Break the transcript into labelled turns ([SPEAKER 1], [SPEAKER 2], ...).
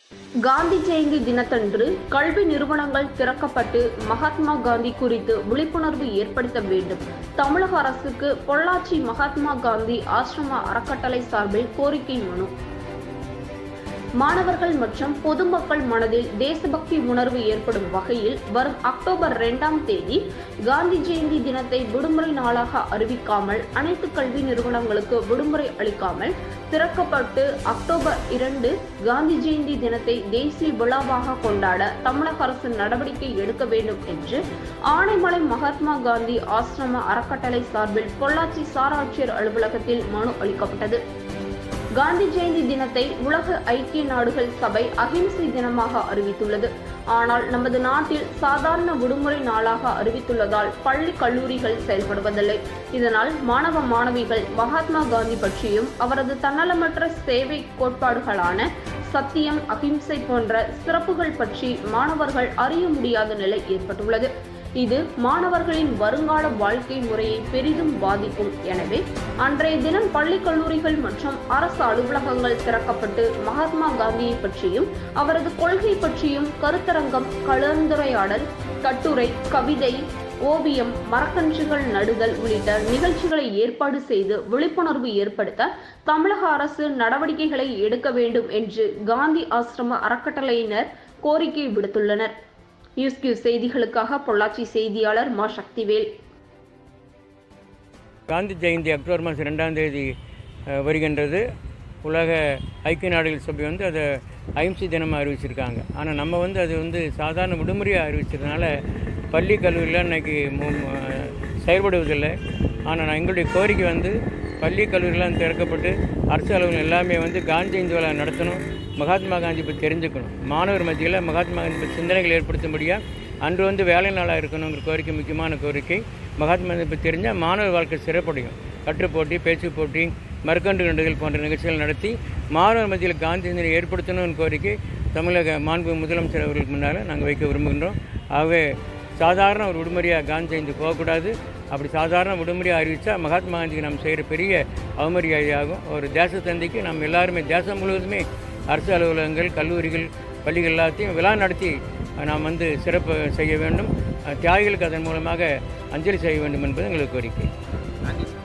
[SPEAKER 1] காந்தி ஜெயந்தி தினத்தன்று கல்வி நிறுவனங்கள் திறக்கப்பட்டு மகாத்மா காந்தி குறித்து விழிப்புணர்வு ஏற்படுத்த வேண்டும் தமிழக அரசுக்கு பொள்ளாச்சி மகாத்மா காந்தி ஆசிரம அறக்கட்டளை சார்பில் கோரிக்கை மனு மாணவர்கள் மற்றும் பொதுமக்கள் மனதில் தேசபக்தி உணர்வு ஏற்படும் வகையில் வரும் அக்டோபர் இரண்டாம் தேதி காந்தி ஜெயந்தி தினத்தை விடுமுறை நாளாக அறிவிக்காமல் அனைத்து கல்வி நிறுவனங்களுக்கு விடுமுறை அளிக்காமல் திறக்கப்பட்டு அக்டோபர் இரண்டு காந்தி ஜெயந்தி தினத்தை தேசிய விழாவாக கொண்டாட தமிழக அரசு நடவடிக்கை எடுக்க வேண்டும் என்று ஆனைமலை மகாத்மா காந்தி ஆசிரம அறக்கட்டளை சார்பில் பொள்ளாச்சி சார் ஆட்சியர் அலுவலகத்தில் மனு அளிக்கப்பட்டது காந்தி ஜெயந்தி தினத்தை உலக ஐக்கிய நாடுகள் சபை அகிம்சை தினமாக அறிவித்துள்ளது ஆனால் நமது நாட்டில் சாதாரண விடுமுறை நாளாக அறிவித்துள்ளதால் பள்ளி கல்லூரிகள் செயல்படுவதில்லை இதனால் மாணவ மாணவிகள் மகாத்மா காந்தி பற்றியும் அவரது தன்னலமற்ற சேவை கோட்பாடுகளான சத்தியம் அகிம்சை போன்ற சிறப்புகள் பற்றி மாணவர்கள் அறிய முடியாத நிலை ஏற்பட்டுள்ளது இது மாணவர்களின் வருங்கால வாழ்க்கை முறையை பெரிதும் பாதிக்கும் எனவே அன்றைய தினம் பள்ளி கல்லூரிகள் மற்றும் அரசு அலுவலகங்கள் திறக்கப்பட்டு மகாத்மா காந்தியை பற்றியும் அவரது கொள்கை பற்றியும் கருத்தரங்கம் கலந்துரையாடல் கட்டுரை கவிதை ஓவியம் மரக்கன்றுகள் நடுதல் உள்ளிட்ட நிகழ்ச்சிகளை ஏற்பாடு செய்து விழிப்புணர்வு ஏற்படுத்த தமிழக அரசு நடவடிக்கைகளை எடுக்க வேண்டும் என்று காந்தி ஆசிரம அறக்கட்டளையினர் கோரிக்கை விடுத்துள்ளனர் நியூஸ் கியூ செய்திகளுக்காக பொள்ளாச்சி செய்தியாளர் மா சக்திவேல்
[SPEAKER 2] காந்தி ஜெயந்தி அக்டோபர் மாதம் ரெண்டாம் தேதி அஹ், வருகின்றது உலக ஐக்கிய நாடுகள் சபை வந்து அதை அஹிம்சை தினமாக அறிவிச்சிருக்காங்க ஆனால் நம்ம வந்து அது வந்து சாதாரண விடுமுறையாக அறிவிச்சதுனால பள்ளி கல்லூரியில் இன்னைக்கு மு- மு- செயல்படுவதில்லை ஆனால் நான் எங்களுடைய கோரிக்கை வந்து பள்ளி கல்லூரிலாம் திறக்கப்பட்டு அரசு அலுவலகம் எல்லாமே வந்து காந்தி ஜெயந்தி விழா நடத்தணும் மகாத்மா காந்தி பற்றி தெரிஞ்சுக்கணும் மாணவர் மத்தியில் மகாத்மா காந்தி பற்றி சிந்தனைகள் ஏற்படுத்தும்படியாக அன்று வந்து வேலை நாளாக இருக்கணுங்கிற கோரிக்கை முக்கியமான கோரிக்கை மகாத்மா காந்தி பற்றி தெரிஞ்சால் மாணவர் வாழ்க்கை சிறப்படையும் கட்டுப் போட்டி பேச்சு போட்டி மறுக்கன்று கண்டுகள் போன்ற நிகழ்ச்சிகள் நடத்தி மாணவர் மத்தியில் காந்தி சிந்தனை ஏற்படுத்தணும்னு கோரிக்கை தமிழக மாண்பு முதலமைச்சர் அவர்களுக்கு முன்னால் நாங்கள் வைக்க விரும்புகின்றோம் ஆகவே சாதாரண ஒரு விடுமுறையாக காந்தி ஜெயந்தி போகக்கூடாது அப்படி சாதாரண விடுமுறையாக அறிவித்தா மகாத்மா காந்திக்கு நம்ம செய்கிற பெரிய அவமரியாதையாகும் ஒரு தேச தந்தைக்கு நம்ம எல்லாருமே தேசம் முழுவதுமே அரசு அலுவலகங்கள் கல்லூரிகள் பள்ளிகள் எல்லாத்தையும் விழா நடத்தி நாம் வந்து சிறப்பு செய்ய வேண்டும் தியாகிகளுக்கு அதன் மூலமாக அஞ்சலி செய்ய வேண்டும் என்பது எங்களுக்கு கோரிக்கை
[SPEAKER 3] நன்றி சார்